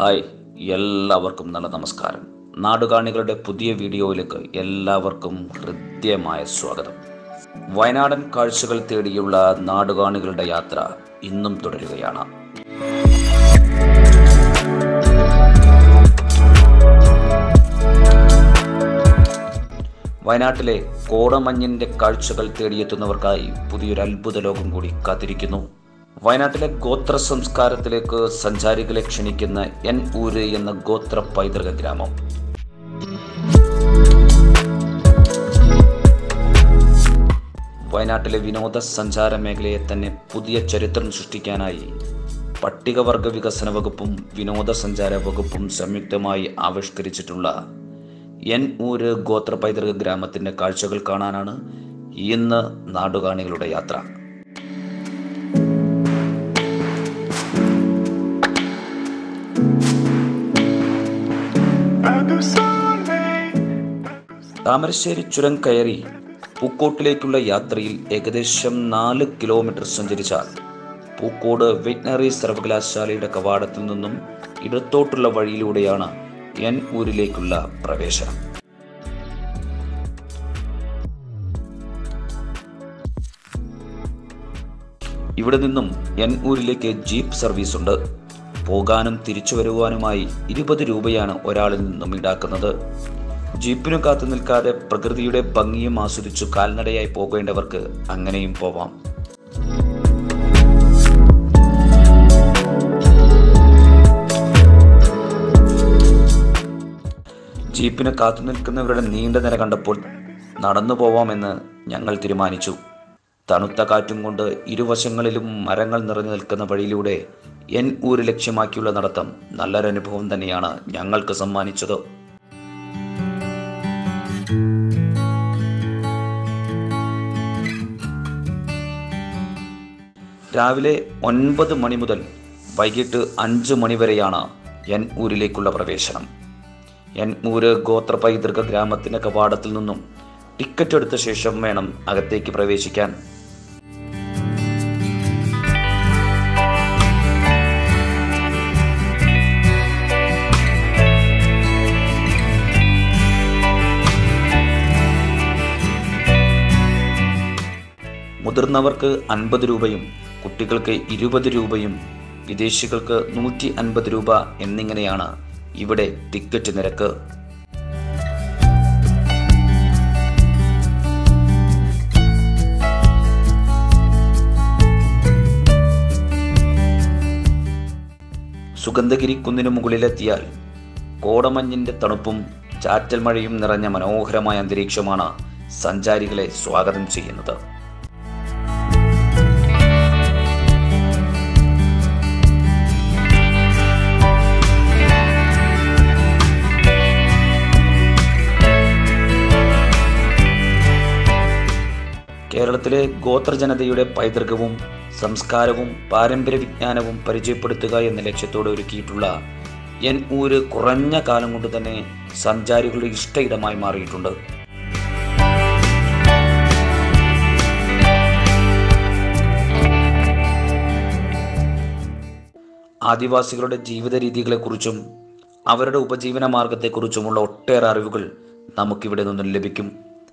hi എല്ലാവർക്കും നല്ല നമസ്കാരം നാടുകാണികളുടെ പുതിയ വീഡിയോയിലേക്ക് എല്ലാവർക്കും ഹൃദ്യമായ സ്വാഗതം വയനാടൻ കാഴ്ചകൾ തേടിയുള്ള നാടുകാണികളുടെ യാത്ര ഇന്നും തുടരുകയാണ് വയനാട്ടിലെ കോടമഞ്ഞിന്റെ കാഴ്ചകൾ തേടിയെത്തുന്നവർക്കായി പുതിയൊരു അത്ഭുത ലോകം കൂടി കാത്തിരിക്കുന്നു വയനാട്ടിലെ ഗോത്ര സംസ്കാരത്തിലേക്ക് സഞ്ചാരികളെ ക്ഷണിക്കുന്ന എൻ ഊര് എന്ന ഗോത്ര പൈതൃക ഗ്രാമം വയനാട്ടിലെ വിനോദസഞ്ചാര മേഖലയെ തന്നെ പുതിയ ചരിത്രം സൃഷ്ടിക്കാനായി പട്ടികവർഗ വികസന വകുപ്പും വിനോദസഞ്ചാര വകുപ്പും സംയുക്തമായി ആവിഷ്കരിച്ചിട്ടുള്ള എൻ ഊര് ഗോത്ര പൈതൃക ഗ്രാമത്തിന്റെ കാഴ്ചകൾ കാണാനാണ് ഇന്ന് നാടുകാണികളുടെ യാത്ര താമരശ്ശേരി ചുരം കയറി പൂക്കോട്ടിലേക്കുള്ള യാത്രയിൽ ഏകദേശം നാല് കിലോമീറ്റർ സഞ്ചരിച്ചാൽ പൂക്കോട് വെറ്റിനറി സർവകലാശാലയുടെ കവാടത്തിൽ നിന്നും ഇടത്തോട്ടുള്ള വഴിയിലൂടെയാണ് എൻ ഊരിലേക്കുള്ള പ്രവേശനം ഇവിടെ നിന്നും എൻ ഊരിലേക്ക് ജീപ്പ് സർവീസ് ഉണ്ട് പോകാനും തിരിച്ചു വരുവാനുമായി ഇരുപത് രൂപയാണ് ഒരാളിൽ നിന്നും ഈടാക്കുന്നത് ജീപ്പിനു കാത്തു നിൽക്കാതെ പ്രകൃതിയുടെ ഭംഗിയും ആസ്വദിച്ചു കാൽനടയായി പോകേണ്ടവർക്ക് അങ്ങനെയും പോവാം ജീപ്പിന് കാത്തു നിൽക്കുന്നവരുടെ നീണ്ട നിര കണ്ടപ്പോൾ നടന്നു പോവാമെന്ന് ഞങ്ങൾ തീരുമാനിച്ചു തണുത്ത കാറ്റും കൊണ്ട് ഇരുവശങ്ങളിലും മരങ്ങൾ നിറഞ്ഞു നിൽക്കുന്ന വഴിയിലൂടെ എൻ ഊര് ലക്ഷ്യമാക്കിയുള്ള നടത്തം നല്ലൊരനുഭവം തന്നെയാണ് ഞങ്ങൾക്ക് സമ്മാനിച്ചത് രാവിലെ ഒൻപത് മണി മുതൽ വൈകിട്ട് അഞ്ച് മണി വരെയാണ് എൻ ഊരിലേക്കുള്ള പ്രവേശനം എൻ ഊര് ഗോത്ര പൈതൃക ഗ്രാമത്തിന്റെ കവാടത്തിൽ നിന്നും ടിക്കറ്റ് എടുത്ത ശേഷം വേണം അകത്തേക്ക് പ്രവേശിക്കാൻ മുതിർന്നവർക്ക് അൻപത് രൂപയും കുട്ടികൾക്ക് ഇരുപത് രൂപയും വിദേശികൾക്ക് നൂറ്റി അൻപത് രൂപ എന്നിങ്ങനെയാണ് ഇവിടെ ടിക്കറ്റ് നിരക്ക് സുഗന്ധഗിരി കുന്നിനു മുകളിലെത്തിയാൽ കോടമഞ്ഞിന്റെ തണുപ്പും ചാറ്റൽ മഴയും നിറഞ്ഞ മനോഹരമായ അന്തരീക്ഷമാണ് സഞ്ചാരികളെ സ്വാഗതം ചെയ്യുന്നത് കേരളത്തിലെ ഗോത്രജനതയുടെ പൈതൃകവും സംസ്കാരവും പാരമ്പര്യ വിജ്ഞാനവും പരിചയപ്പെടുത്തുക എന്ന ലക്ഷ്യത്തോടെ ഒരുക്കിയിട്ടുള്ള എൻ ഊര് കുറഞ്ഞ കാലം കൊണ്ട് തന്നെ സഞ്ചാരികളുടെ ഇഷ്ട ഇടമായി മാറിയിട്ടുണ്ട് ആദിവാസികളുടെ ജീവിത രീതികളെക്കുറിച്ചും അവരുടെ ഉപജീവന മാർഗത്തെക്കുറിച്ചുമുള്ള ഒട്ടേറെ അറിവുകൾ നമുക്കിവിടെ നിന്നും ലഭിക്കും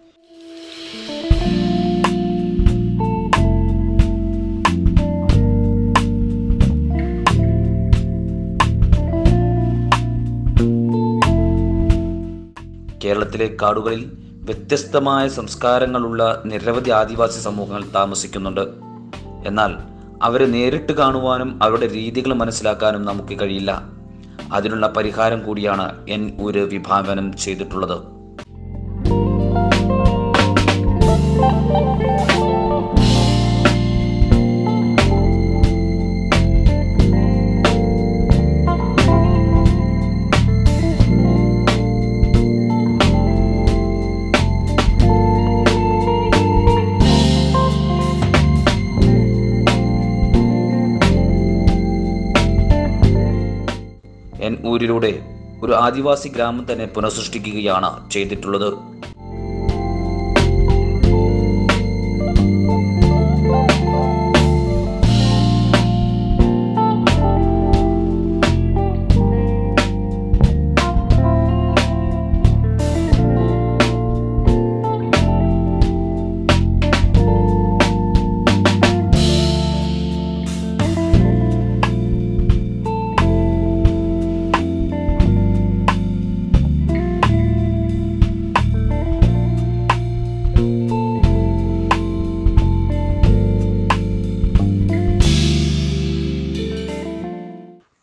കേരളത്തിലെ കാടുകളിൽ വ്യത്യസ്തമായ സംസ്കാരങ്ങളുള്ള നിരവധി ആദിവാസി സമൂഹങ്ങൾ താമസിക്കുന്നുണ്ട് എന്നാൽ അവരെ നേരിട്ട് കാണുവാനും അവരുടെ രീതികൾ മനസ്സിലാക്കാനും നമുക്ക് കഴിയില്ല അതിനുള്ള പരിഹാരം കൂടിയാണ് എൻ ഊര് വിഭാവനം ചെയ്തിട്ടുള്ളത് എൻ ഊരിലൂടെ ഒരു ആദിവാസി ഗ്രാമം തന്നെ പുനഃസൃഷ്ടിക്കുകയാണ് ചെയ്തിട്ടുള്ളത്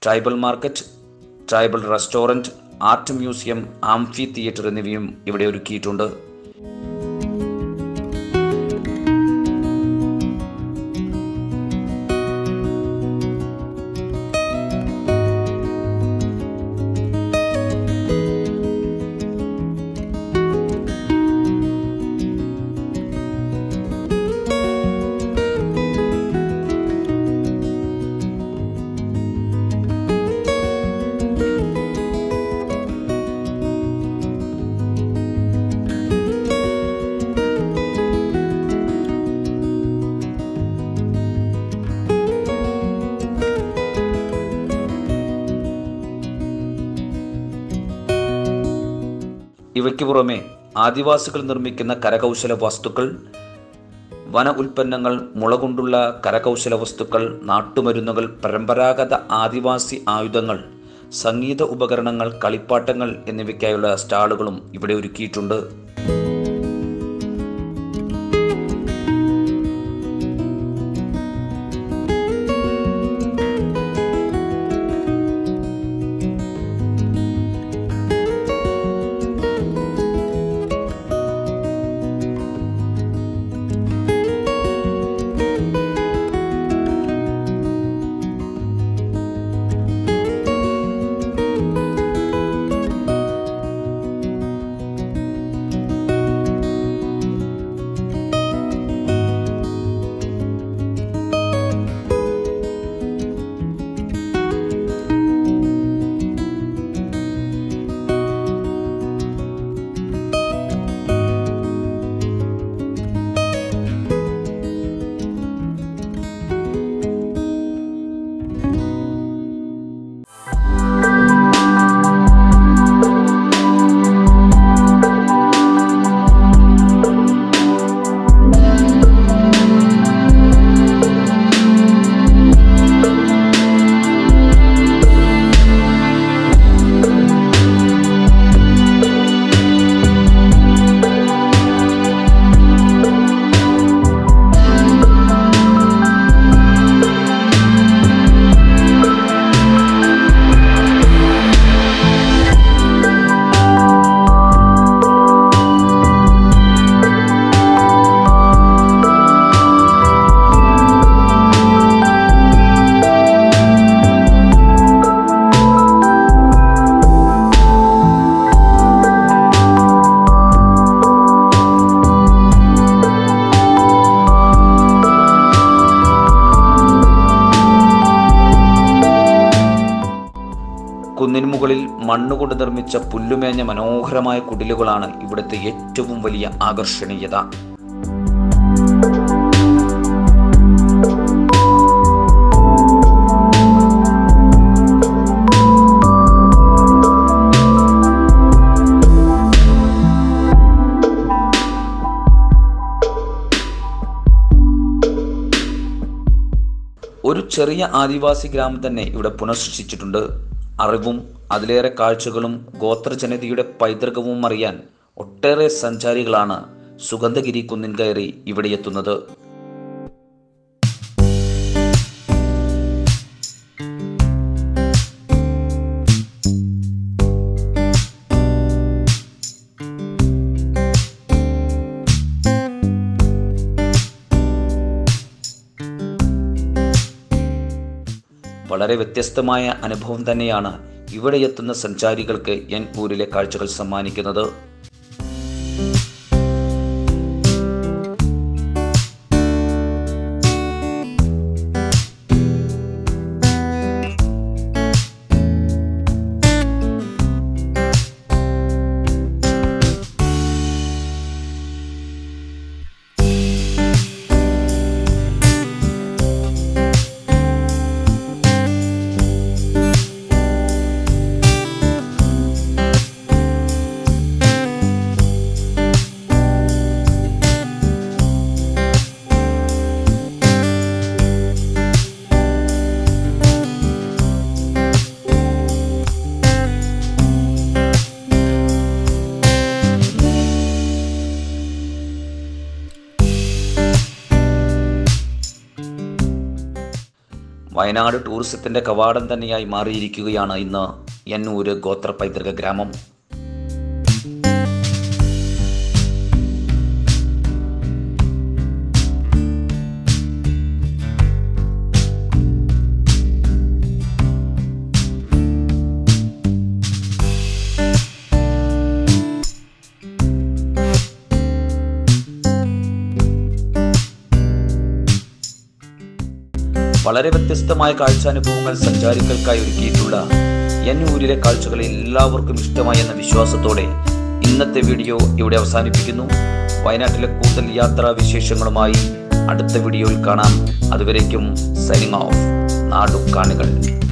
tribal market tribal restaurant art museum amphitheatre എന്നിവയും ഇവിടെ ഒരുക്കിയിട്ടുണ്ട് ഇവയ്ക്ക് പുറമെ ആദിവാസികൾ നിർമ്മിക്കുന്ന കരകൗശല വസ്തുക്കൾ വന ഉൽപ്പന്നങ്ങൾ മുള കൊണ്ടുള്ള കരകൗശല വസ്തുക്കൾ നാട്ടുമരുന്നുകൾ പരമ്പരാഗത ആദിവാസി ആയുധങ്ങൾ സംഗീത ഉപകരണങ്ങൾ കളിപ്പാട്ടങ്ങൾ എന്നിവയ്ക്കായുള്ള സ്റ്റാളുകളും ഇവിടെ ഒരുക്കിയിട്ടുണ്ട് കുന്നിന് മുകളിൽ മണ്ണുകൊണ്ട് നിർമ്മിച്ച പുല്ലുമേഞ്ഞ മനോഹരമായ കുടിലുകളാണ് ഇവിടുത്തെ ഏറ്റവും വലിയ ആകർഷണീയത ഒരു ചെറിയ ആദിവാസി ഗ്രാമം തന്നെ ഇവിടെ പുനഃസൃഷ്ടിച്ചിട്ടുണ്ട് അറിവും അതിലേറെ കാഴ്ചകളും ഗോത്രജനതയുടെ പൈതൃകവും അറിയാൻ ഒട്ടേറെ സഞ്ചാരികളാണ് സുഗന്ധഗിരി കുന്നിൻ കയറി ഇവിടെ എത്തുന്നത് വളരെ വ്യത്യസ്തമായ അനുഭവം തന്നെയാണ് ഇവിടെ എത്തുന്ന സഞ്ചാരികൾക്ക് എൻ ഊരിലെ കാഴ്ചകൾ സമ്മാനിക്കുന്നത് വയനാട് ടൂറിസത്തിന്റെ കവാടം തന്നെയായി മാറിയിരിക്കുകയാണ് ഇന്ന് എന്നൂര് ഗോത്ര പൈതൃക ഗ്രാമം വളരെ വ്യത്യസ്തമായ കാഴ്ചാനുഭവങ്ങൾ സഞ്ചാരികൾക്കായി ഒരുക്കിയിട്ടുള്ള എന്നൂരിലെ കാഴ്ചകൾ എല്ലാവർക്കും ഇഷ്ടമായി എന്ന വിശ്വാസത്തോടെ ഇന്നത്തെ വീഡിയോ ഇവിടെ അവസാനിപ്പിക്കുന്നു വയനാട്ടിലെ കൂടുതൽ യാത്രാ വിശേഷങ്ങളുമായി അടുത്ത വീഡിയോയിൽ കാണാം അതുവരേക്കും സൈനിങ് ഓഫ് നാടുകാണികൾ